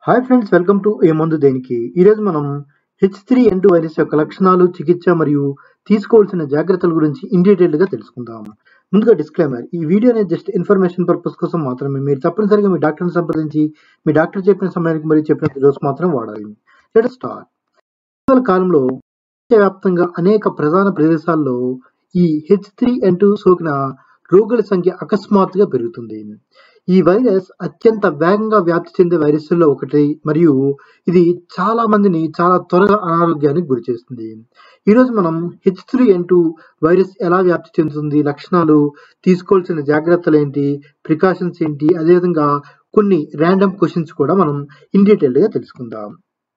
hi friends welcome to ఏ మందు దేనికి ఈరోజు మనం H three N two virus యొక్క లక్షణాలు చికిత్స మరియు తీసుకోవాల్సిన జాగ్రత్తల గురించి ఇన్ డీటెయిల్ గా తెలుసుకుందాం ముందుగా డిస్క్లైమర్ ఈ వీడియో అనేది జస్ట్ ఇన్ఫర్మేషన్ పర్పస్ కోసం మాత్రమే మీరు తప్పనిసరిగా మీ డాక్టర్ని సంప్రదించి మీ డాక్టర్ చెప్పిన సమయానికి మరియు చెప్పిన డోస్ మాత్రం వాడాలి లెట్ స్టార్ట్ ఇటీవల కాలంలో వ్యాప్తంగా అనేక ప్రధాన ప్రదేశాల్లో ఈ హెచ్ త్రీ ఎన్ టూ సోకిన రోగుల సంఖ్య అకస్మాత్తుగా పెరుగుతుంది ఈ వైరస్ అత్యంత వేగంగా వ్యాప్తి చెందే వైరస్లలో ఒకటి మరియు ఇది చాలా మందిని చాలా త్వరగా అనారోగ్యానికి గురి చేస్తుంది ఈరోజు మనం H three N two virus ఎలా వ్యాప్తి చెందుతుంది లక్షణాలు తీసుకోవాల్సిన జాగ్రత్తలు ఏంటి ప్రికాషన్స్ ఏంటి అదేవిధంగా కొన్ని ర్యాండమ్ క్వశ్చన్స్ కూడా మనం ఇన్ డీటెయిల్ గా తెలుసుకుందాం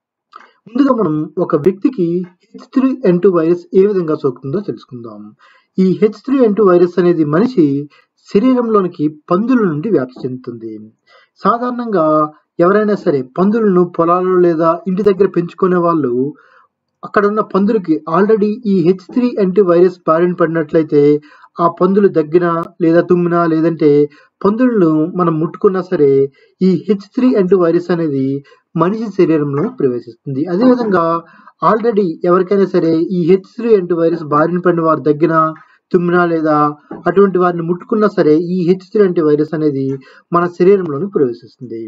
ముందుగా మనం ఒక వ్యక్తికి H three N two virus ఏ విధంగా సోకుతుందో తెలుసుకుందాం ఈ H three N two virus అనేది మనిషి శరీరంలోనికి పందుల నుండి వ్యాప్తి చెందుతుంది సాధారణంగా ఎవరైనా సరే పందులను పొలాల్లో లేదా ఇంటి దగ్గర పెంచుకునే వాళ్ళు అక్కడ ఉన్న పందులకి ఆల్రెడీ ఈ హెచ్ త్రీ ఎన్టీ వైరస్ బారిన పడినట్లయితే ఆ పందులు దగ్గిన లేదా తుమ్మినా లేదంటే పందులను మనం ముట్టుకున్నా సరే ఈ హెచ్ త్రీ ఎన్టీ వైరస్ అనేది మనిషి శరీరంలో ప్రవేశిస్తుంది అదేవిధంగా ఆల్రెడీ ఎవరికైనా సరే ఈ హెచ్ త్రీ ఎన్టీ వైరస్ బారిన పడిన వారి దగ్గర తుమ్మినా లేదా అటువంటి వారిని ముట్టుకున్నా సరే ఈ హెచ్ త్రీ అంటే వైరస్ అనేది మన శరీరంలోకి ప్రవేశిస్తుంది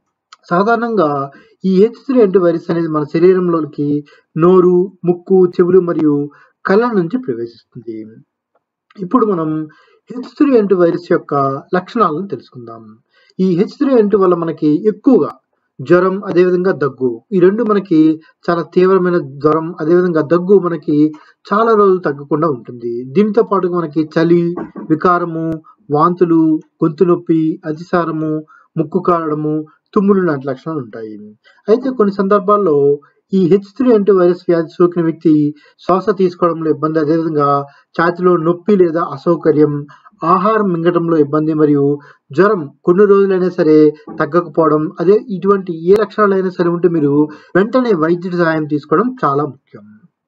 సాధారణంగా ఈ హెచ్ త్రీ అంటే వైరస్ అనేది మన శరీరంలోకి నోరు ముక్కు చెవులు మరియు కళ్ళ నుంచి ప్రవేశిస్తుంది ఇప్పుడు మనం హెచ్ త్రీ అంటే వైరస్ యొక్క లక్షణాలను తెలుసుకుందాం ఈ హెచ్ త్రీ అంటే వల్ల మనకి ఎక్కువగా జ్వరం అదేవిధంగా దగ్గు ఈ రెండు మనకి చాలా తీవ్రమైన జ్వరం అదేవిధంగా దగ్గు మనకి చాలా రోజులు తగ్గకుండా ఉంటుంది దీంతో పాటు మనకి చలి వికారము వాంతులు గొంతు నొప్పి అతిసారము ముక్కు కారడము తుమ్ములు లాంటి లక్షణాలు ఉంటాయి అయితే కొన్ని సందర్భాల్లో ఈ హెచ్ త్రీ అంటే వైరస్ వ్యాధి సోకిన వ్యక్తి శ్వాస తీసుకోవడంలో ఇబ్బంది అదేవిధంగా ఛాతిలో నొప్పి లేదా అసౌకర్యం ఆహారం మింగటంలో ఇబ్బంది మరియు జ్వరం కొన్ని రోజులైనా సరే తగ్గకపోవడం అదే ఇటువంటి ఏ లక్షణాలైనా సరే ఉంటే మీరు వెంటనే వైద్యుడి సహాయం తీసుకోవడం చాలా ముఖ్యం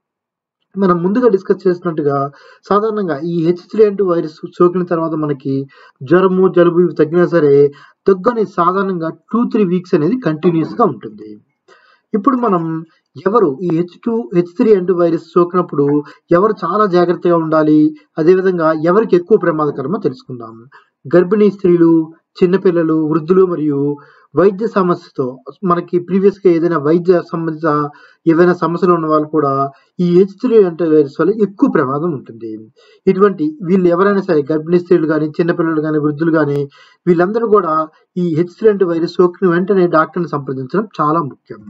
మనం ముందుగా డిస్కస్ చేసినట్టుగా సాధారణంగా ఈ హెచ్ త్రీ అంటూ వైరస్ సోకిన తర్వాత మనకి జ్వరము జలుబు ఇవి తగ్గినా సరే దగ్గు అనేది సాధారణంగా టూ త్రీ వీక్స్ అనేది కంటిన్యూస్ గా ఉంటుంది ఇప్పుడు మనం ఎవరు ఈ హెచ్ టూ హెచ్ త్రీ అంటూ వైరస్ సోకినప్పుడు ఎవరు చాలా జాగ్రత్తగా ఉండాలి అదేవిధంగా ఎవరికి ఎక్కువ ప్రమాదకరమో తెలుసుకుందాం గర్భిణీ స్త్రీలు చిన్నపిల్లలు వృద్ధులు మరియు వైద్య సమస్యతో మనకి ప్రీవియస్ గా ఏదైనా వైద్య సంబంధిత ఏవైనా సమస్యలు ఉన్న వాళ్ళు కూడా ఈ హెచ్ త్రీ అంటే వైరస్ వల్ల ఎక్కువ ప్రమాదం ఉంటుంది ఇటువంటి వీళ్ళు ఎవరైనా సరే గర్భిణీ స్త్రీలు కానీ చిన్నపిల్లలు కానీ వృద్ధులు కానీ వీళ్ళందరూ కూడా ఈ హెచ్ త్రీ అంటే వైరస్ సోకిన వెంటనే డాక్టర్ని సంప్రదించడం చాలా ముఖ్యం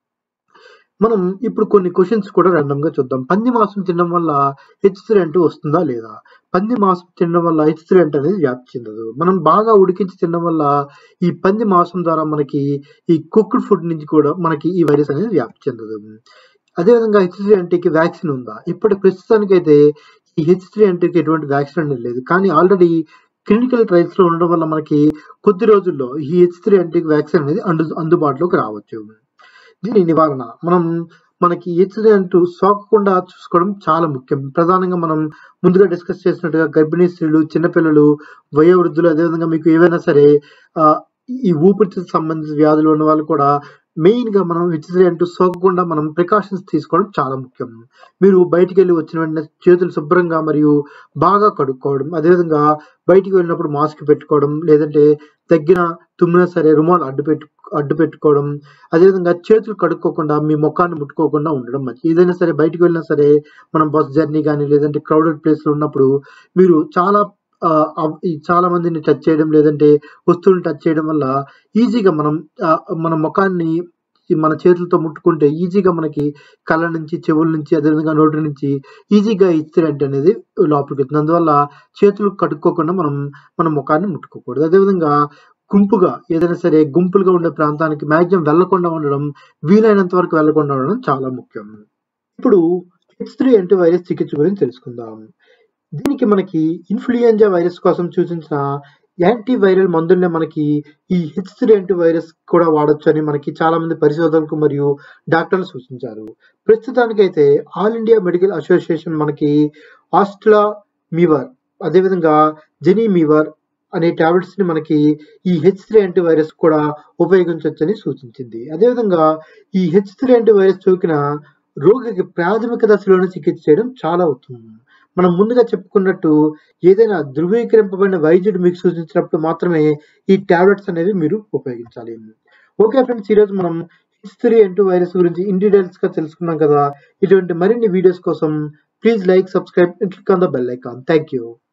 మనం ఇప్పుడు కొన్ని క్వశ్చన్స్ కూడా ర్యాండమ్ గా చూద్దాం పంది మాంసం తినడం వల్ల హెచ్ త్రీ అంటూ వస్తుందా లేదా పంది మాంసం తినడం వల్ల హెచ్ త్రీ అంటే అనేది వ్యాప్తి చెందదు మనం బాగా ఉడికించి తినడం వల్ల ఈ పంది మాంసం ద్వారా మనకి ఈ కుక్డ్ ఫుడ్ నుంచి కూడా మనకి ఈ వైరస్ అనేది వ్యాప్తి చెందదు అదేవిధంగా హెచ్ త్రీ అంటేకి వ్యాక్సిన్ ఉందా ఇప్పటి ప్రస్తుతానికైతే ఈ హెచ్ త్రీ అంటేకి ఎటువంటి వ్యాక్సిన్ అనేది లేదు కానీ ఆల్రెడీ క్లినికల్ ట్రయల్స్ లో ఉండడం వల్ల మనకి కొద్ది రోజుల్లో ఈ హెచ్ త్రీ అంటేకి వ్యాక్సిన్ అనేది అందు అందుబాటులోకి రావచ్చు దీని నివారణ మనం మనకి హెచ్సిడెంట్ సోకకుండా చూసుకోవడం చాలా ముఖ్యం ప్రధానంగా మనం ముందుగా డిస్కస్ చేసినట్టుగా గర్భిణీ స్త్రీలు చిన్నపిల్లలు వయోవృద్ధులు అదేవిధంగా మీకు ఏవైనా సరే ఈ ఊపిరితిత్తు సంబంధించిన వ్యాధులు ఉన్న వాళ్ళు కూడా మెయిన్ గా మనం హెచ్సిడెంట్ సోకకుండా మనం ప్రికాషన్స్ తీసుకోవడం చాలా ముఖ్యం మీరు బయటికి వెళ్ళి వచ్చిన వెంటనే చేతులు శుభ్రంగా మరియు బాగా కడుక్కోవడం అదేవిధంగా బయటికి వెళ్ళినప్పుడు మాస్క్ పెట్టుకోవడం లేదంటే తగ్గిన తుమ్మినా సరే రుమాలు అడ్డు పెట్టు అడ్డు పెట్టుకోవడం అదేవిధంగా చేతులు కడుక్కోకుండా మీ ముఖాన్ని ముట్టుకోకుండా ఉండడం మంచిది ఏదైనా సరే బయటికి వెళ్ళినా సరే మనం బస్ జర్నీ కానీ లేదంటే క్రౌడెడ్ ప్లేస్ లో ఉన్నప్పుడు మీరు చాలా చాలా మందిని టచ్ చేయడం లేదంటే వస్తువులను టచ్ చేయడం వల్ల ఈజీగా మనం మన ముఖాన్ని మన చేతులతో ముట్టుకుంటే ఈజీగా మనకి కళ్ళ నుంచి చెవుల నుంచి అదేవిధంగా నోటి నుంచి ఈజీగా ఇస్త్రీ అనేది లోపలికి వెళ్తుంది అందువల్ల చేతులు కడుక్కోకుండా మనం మన ముఖాన్ని ముట్టుకోకూడదు అదేవిధంగా గుంపుగా ఏదైనా సరే గుంపులుగా ఉండే ప్రాంతానికి మ్యాక్సిమం వెళ్లకుండా ఉండడం వీలైనంత వరకు వెళ్లకుండా ఉండడం చాలా ముఖ్యం ఇప్పుడు హెచ్ త్రీ యాంటీ వైరస్ చికిత్స గురించి తెలుసుకుందాం దీనికి మనకి ఇన్ఫ్లుయెంజా వైరస్ కోసం సూచించిన యాంటీ వైరల్ మందుల్నే మనకి ఈ హెచ్ త్రీ యాంటీ వైరస్ కూడా వాడొచ్చు అని మనకి చాలా మంది పరిశోధకులు మరియు డాక్టర్లు సూచించారు ప్రస్తుతానికైతే ఆల్ ఇండియా మెడికల్ అసోసియేషన్ మనకి ఆస్ట్లా మీవర్ అదేవిధంగా జెనీ మీవర్ అనే టాబ్లెట్స్ ని మనకి ఈ హెచ్ త్రీ యాంటీ వైరస్ కూడా ఉపయోగించవచ్చని సూచించింది అదేవిధంగా ఈ హెచ్ త్రీ యాంటీ వైరస్ సోకిన రోగికి ప్రాథమిక దశలోనే చికిత్స చేయడం చాలా ఉత్తమం మనం ముందుగా చెప్పుకున్నట్టు ఏదైనా ధృవీకరింపబడిన వైద్యుడు మీకు సూచించినప్పుడు మాత్రమే ఈ టాబ్లెట్స్ అనేవి మీరు ఉపయోగించాలి ఓకే ఫ్రెండ్స్ ఈరోజు మనం హెచ్ త్రీ ఎంటూ వైరస్ గురించి ఇన్ డీటెయిల్స్ గా తెలుసుకున్నాం కదా ఇటువంటి మరిన్ని వీడియోస్ కోసం please like subscribe click on the bell icon thank you